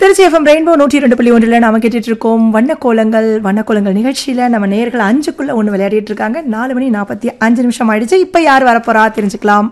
Trichy FM rainbow நூற்றி ரெண்டு புள்ளி ஒன்றில் நாம கேட்டுட்டு இருக்கோம் வண்ணக்கோலங்கள் வண்ணக்கோலங்கள் நிகழ்ச்சியில நம்ம நேர்கள் அஞ்சுக்குள்ள ஒன்று விளையாடிட்டு இருக்காங்க நாலு மணி நாற்பத்தி அஞ்சு நிமிஷம் ஆயிடுச்சு இப்போ யார் வரப்போறா தெரிஞ்சுக்கலாம்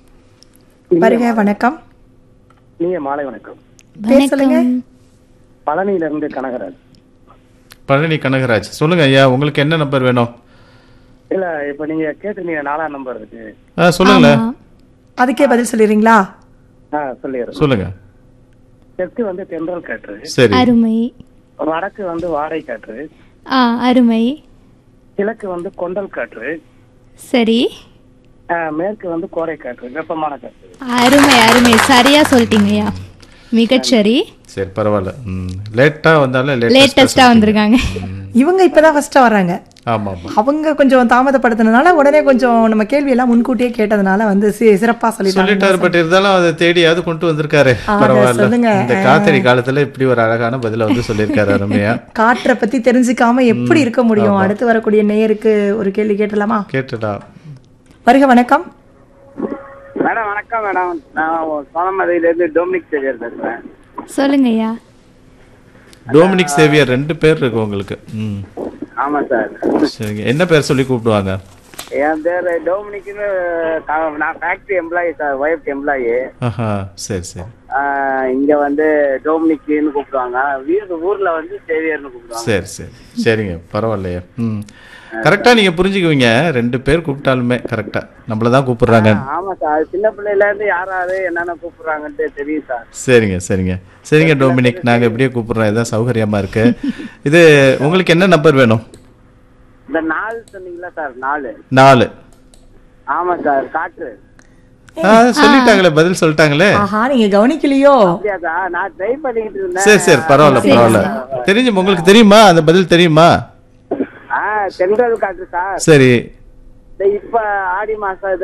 வருக வணக்கம் நீங்க மாலை வணக்கம் பேர் சொல்லுங்க பழனியில இருந்து கனகராஜ் பழனி கனகராஜ் சொல்லுங்க ஐயா உங்களுக்கு என்ன நம்பர் வேணும் இல்ல இப்ப நீங்க கேட்டிருந்தீங்க நாலாம் நம்பர் இருக்கு ஆ சொல்லுங்களேன் அதுக்கே பதில் சொல்லிடுறீங்களா ஆ சொல்லிடுறேன் சொல்லுங்க தெற்கு வந்து தென்றல் காற்று சரி அருமை வடக்கு வந்து வாடை காற்று ஆ அருமை கிழக்கு வந்து கொண்டல் காற்று சரி ஆ, மேற்கு வந்து கோடை காற்று வெப்பமான காற்று அருமை அருமை சரியா சொல்லிட்டீங்கய்யா மிகச்சரி சரி பரவாயில்ல ம் லேட்டா வந்தாலும் லேட்டஸ்டா வந்திருக்காங்க இவங்க இப்பதான் ஃபர்ஸ்டா வர்றாங்க ஆமா ஆமா அவங்க கொஞ்சம் தாமதப்படுத்தினால உடனே கொஞ்சம் நம்ம கேள்வி எல்லாம் முன்கூட்டியே கேட்டதுனால வந்து சி- சிறப்பா சொல்லிட்டாங்க சொல்லிட்டாரு பட் இருந்தாலும் அதை தேடியாவது கொண்டு வந்திருக்காரு ஆக, பரவாயில்ல சொல்லுங்க. இந்த காத்தடி காலத்துல இப்படி ஒரு அழகான பதில வந்து சொல்லியிருக்காரு அருமையா காற்றை பத்தி தெரிஞ்சுக்காம எப்படி இருக்க முடியும் அடுத்து வரக்கூடிய நேயருக்கு ஒரு கேள்வி கேட்டலாமா கேட்டுடா வருக வணக்கம் மேடம் வணக்கம் மேடம் நான் சோனமதையில இருந்து டொமினிக் சேவியர் பேசுறேன் சொல்லுங்கய்யா டோமினிக் சேவியர் ரெண்டு பேர் இருக்கு உங்களுக்கு ம் ஆமா சார் சரிங்க என்ன பேர் சொல்லி கூப்பிடுவாங்க என் பேர் டொமினிக்னு நான் factory employee sir wife employee ஆஹா சரி சரி இங்க வந்து டொமினிக்னு கூப்பிடுவாங்க வீடு ஊர்ல வந்து சேவியர்னு கூப்பிடுவாங்க சரி சரி சரிங்க பரவாயில்லையே ம் கரெக்டா நீங்க புரிஞ்சுக்குவீங்க ரெண்டு பேர் கூப்பிட்டாலுமே கரெக்டா நம்மள தான் கூப்பிடுறாங்க ஆமா சார் சின்ன பிள்ளையில இருந்து யாராவது என்னென்ன கூப்பிடுறாங்கன்ட்டு தெரியும் சார் சரிங்க சரிங்க சரிங்க டொமினிக் நாங்க எப்படியே கூப்பிடுறோம் இதான் சௌகரியமா இருக்கு இது உங்களுக்கு என்ன நம்பர் வேணும் இந்த நாலு சொன்னீங்களா சார் நாலு நாலு ஆமா சார் காற்று ஆ, சொல்லிட்டாங்களே பதில் சொல்லிட்டாங்களே ஆஹா நீங்க கவனிக்கலையோ அப்படியா சார் நான் ட்ரை பண்ணிக்கிட்டு இருந்தேன் சரி சரி பரவாயில்ல பரவாயில்ல தெரிஞ்சு உங்களுக்கு தெரியுமா அந்த பதில் தெரியுமா ஆ தென்றல் காற்று சார் சரி இந்த இப்ப ஆடி மாசம்